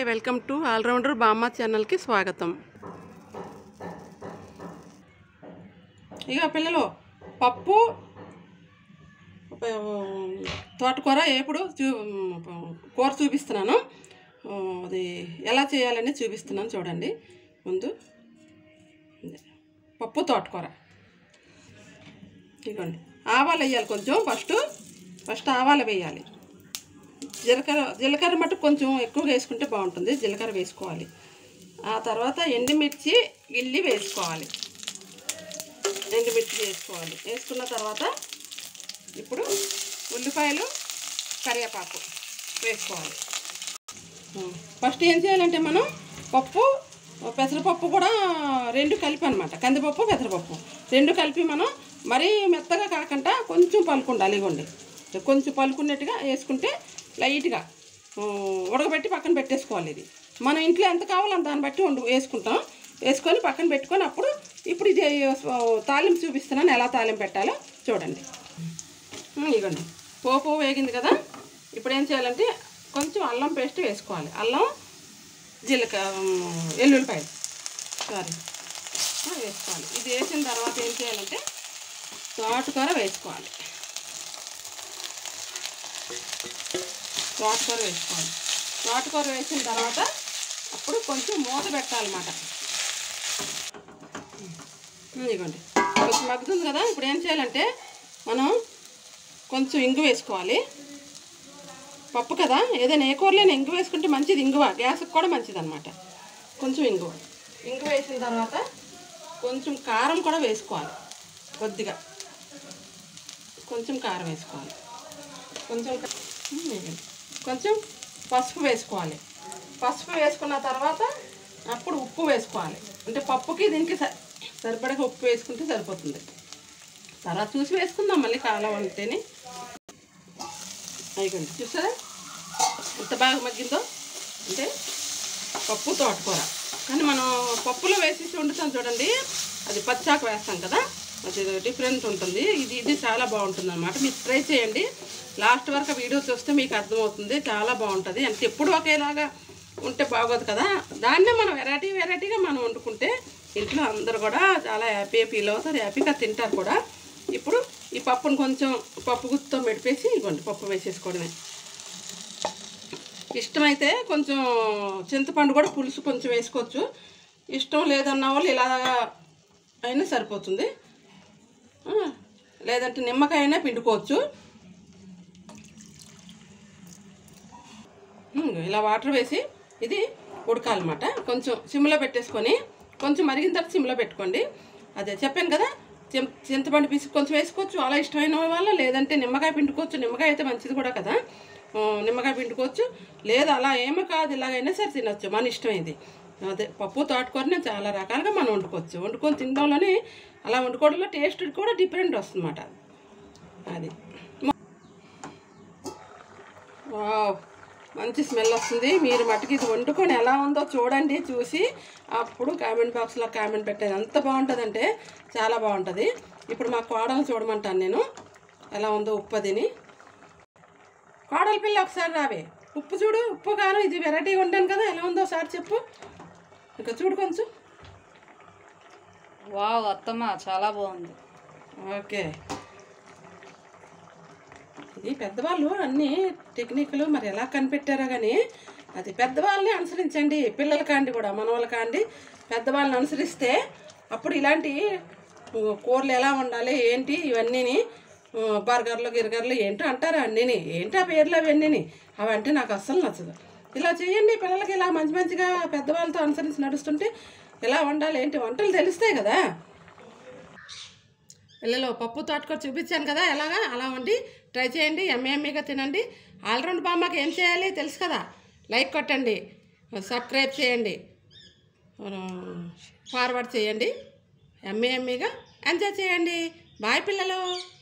Welcome to allrounder బామ్మ ఛానల్కి స్వాగతం ఇక పిల్లలు పప్పు ఆ, తోటకూర ఎప్పుడు చూ కూర చూపిస్తున్నాను ఆ, అది ఎలా చేయాలని చూపిస్తున్నాను చూడండి ముందు ఇదే. పప్పు తోటకూర ఇదిగోండి ఆవాలు వేయాలి కొంచెం ఫస్ట్ ఫస్ట్ ఆవాలు వేయాలి జీలకర్ర జీలకర్ర మట్టు కొంచెం ఎక్కువగా వేసుకుంటే బాగుంటుంది జీలకర్ర వేసుకోవాలి ఆ తర్వాత ఎండుమిర్చి ఇల్లి వేసుకోవాలి ఎండుమిర్చి వేసుకోవాలి వేసుకున్న తర్వాత ఇప్పుడు ఉల్లిపాయలు కరివేపాకు వేసుకోవాలి ఫస్ట్ ఏం చేయాలంటే మనం పప్పు పెసరపప్పు కూడా రెండు కలిపి అనమాట కందిపప్పు పెసరపప్పు రెండు కలిపి మనం మరీ మెత్తగా కాకుండా కొంచెం పలుకుండాలి ఇవ్వండి కొంచెం పలుకున్నట్టుగా వేసుకుంటే లైట్గా ఆ, ఉడకబెట్టి పక్కన పెట్టేసుకోవాలి ఇది మనం ఇంట్లో ఎంత కావాలో అంత దాన్ని బట్టి వండు వేసుకుంటాం వేసుకొని పక్కన పెట్టుకొని అప్పుడు ఇప్పుడు ఇది ఆ, తాలింపు చూపిస్తున్నాను ఎలా తాలింపు పెట్టాలో చూడండి ఉమ్, ఇదిగోండి పోపు వేగింది కదా ఇప్పుడు ఏం చేయాలంటే కొంచెం అల్లం పేస్ట్ వేసుకోవాలి అల్లం జీలకర్ర ఉమ్, ఎల్లుల్లిపాయలు సారీ ఆ, వేసుకోవాలి ఇది వేసిన తర్వాత ఏం చేయాలంటే తోటకూర వేసుకోవాలి తోటకూర వేసుకోవాలి తోటకూర వేసిన తర్వాత అప్పుడు కొంచెం మూత పెట్టాలన్నమాట ఉమ్, ఇదిగోండి కొంచెం మగ్గుతుంది కదా ఇప్పుడు ఏం చేయాలంటే మనం కొంచెం ఇంగు వేసుకోవాలి పప్పు కదా ఏదైనా ఏ కూరలైనా ఇంగు వేసుకుంటే మంచిది ఇంగువ గ్యాస్కి కూడా మంచిది అనమాట కొంచెం ఇంగువ ఇంగు వేసిన తర్వాత కొంచెం కారం కూడా వేసుకోవాలి కొద్దిగా కొంచెం కారం వేసుకోవాలి కొంచెం క- ఉమ్, వేయండి. కొంచెం పసుపు వేసుకోవాలి పసుపు వేసుకున్న తర్వాత అప్పుడు ఉప్పు వేసుకోవాలి అంటే పప్పుకి దీనికి స- సరిపడగా ఉప్పు వేసుకుంటే సరిపోతుంది తర్వాత చూసి వేసుకుందాం మళ్ళీ కాలం అంటేనే అయిపోయింది చూసారా ఎంత బాగా మగ్గిందో అంటే పప్పు తోటకూర కానీ మనం పప్పులో వేసేసి వండుతాం చూడండి అది పచ్చాకు వేస్తాం కదా అది డిఫరెంట్ ఉంటుంది ఇది ఇది చాలా బాగుంటుంది అనమాట మీరు ట్రై చేయండి లాస్ట్ వరకు ఆ వీడియో చూస్తే మీకు అర్థమవుతుంది చాలా బాగుంటుంది అంటే ఎప్పుడు ఒకేలాగా ఉంటే బాగోదు కదా దాన్నే మనం వెరైటీ వెరైటీగా మనం వండుకుంటే ఇంట్లో అందరూ కూడా చాలా హ్యాపీగా ఫీల్ అవుతారు హ్యాపీగా తింటారు కూడా ఇప్పుడు ఈ పప్పును కొంచెం పప్పు గుత్తో మెడిపేసి ఇవ్వండి పప్పు వేసేసుకోవడమే ఇష్టమైతే కొంచెం చింతపండు కూడా పులుసు కొంచెం వేసుకోవచ్చు ఇష్టం లేదన్న వాళ్ళు ఇలా అయినా సరిపోతుంది ఆ, లేదంటే నిమ్మకాయ అయినా పిండుకోవచ్చు ఉమ్, ఇలా వాటర్ వేసి ఇది ఉడకాలన్నమాట కొంచెం సిమ్లో పెట్టేసుకొని కొంచెం మరిగిన తర్వాత సిమ్లో పెట్టుకోండి అదే చెప్పాను కదా చింత చింతపండు పీసి కొంచెం వేసుకోవచ్చు అలా ఇష్టమైన వాళ్ళ లేదంటే నిమ్మకాయ పిండుకోవచ్చు నిమ్మకాయ అయితే మంచిది కూడా కదా ఆ, నిమ్మకాయ పిండుకోవచ్చు లేదు అలా ఏమీ కాదు ఇలాగైనా సరే తినొచ్చు మన ఇష్టమైంది అదే పప్పు తోటకూరని చాలా రకాలుగా మనం వండుకోవచ్చు వండుకొని తినడంలోనే అలా వండుకోవడంలో టేస్ట్ కూడా డిఫరెంట్ వస్తుందన్నమాట అది వావ్ మంచి స్మెల్ వస్తుంది మీరు మట్టుకు ఇది వండుకొని ఎలా ఉందో చూడండి చూసి అప్పుడు కామెంట్ బాక్స్లో కామెంట్ పెట్టేది ఎంత బాగుంటుందంటే చాలా బాగుంటుంది ఇప్పుడు మా కోడలు చూడమంటాను నేను ఎలా ఉందో ఉప్పు అదిని కోడల పిల్ల ఒకసారి రావే ఉప్పు చూడు ఉప్పు కారం ఇది వెరైటీగా ఉంటాను కదా ఎలా ఉందో ఒకసారి చెప్పు ఇంకా చూడు కొంచెం వావ్ అత్తమ్మ చాలా బాగుంది ఓకే ఇది పెద్దవాళ్ళు అన్ని టెక్నిక్లు మరి ఎలా కనిపెట్టారో కానీ అది పెద్దవాళ్ళని అనుసరించండి పిల్లల కాండి కూడా మనవాళ్ళ కాండి పెద్దవాళ్ళని అనుసరిస్తే అప్పుడు ఇలాంటి ఉ, కూరలు ఎలా ఉండాలి ఏంటి ఇవన్నీని ఉ, బర్గర్లు గిర్గర్లు ఏంటో అంటారు అన్నీని ఏంటి ఆ పేర్లు అవన్నీని అవి అంటే నాకు అస్సలు నచ్చదు ఇలా చేయండి పిల్లలకి ఇలా మంచి మంచిగా పెద్దవాళ్ళతో అనుసరించి నడుస్తుంటే ఎలా వండాలి ఏంటి వంటలు తెలుస్తాయి కదా పిల్లలు పప్పు తోటకూర చూపించాను కదా ఎలాగా అలా వండి ట్రై చేయండి ఎమ్మె ఎమ్మెగా తినండి ఆల్రౌండ్ బామ్మకి ఏం చేయాలి తెలుసు కదా లైక్ కొట్టండి సబ్స్క్రైబ్ చేయండి ఫార్వర్డ్ చేయండి ఎమ్మె ఎమ్మెగా ఎంజాయ్ చేయండి బాయ్ పిల్లలు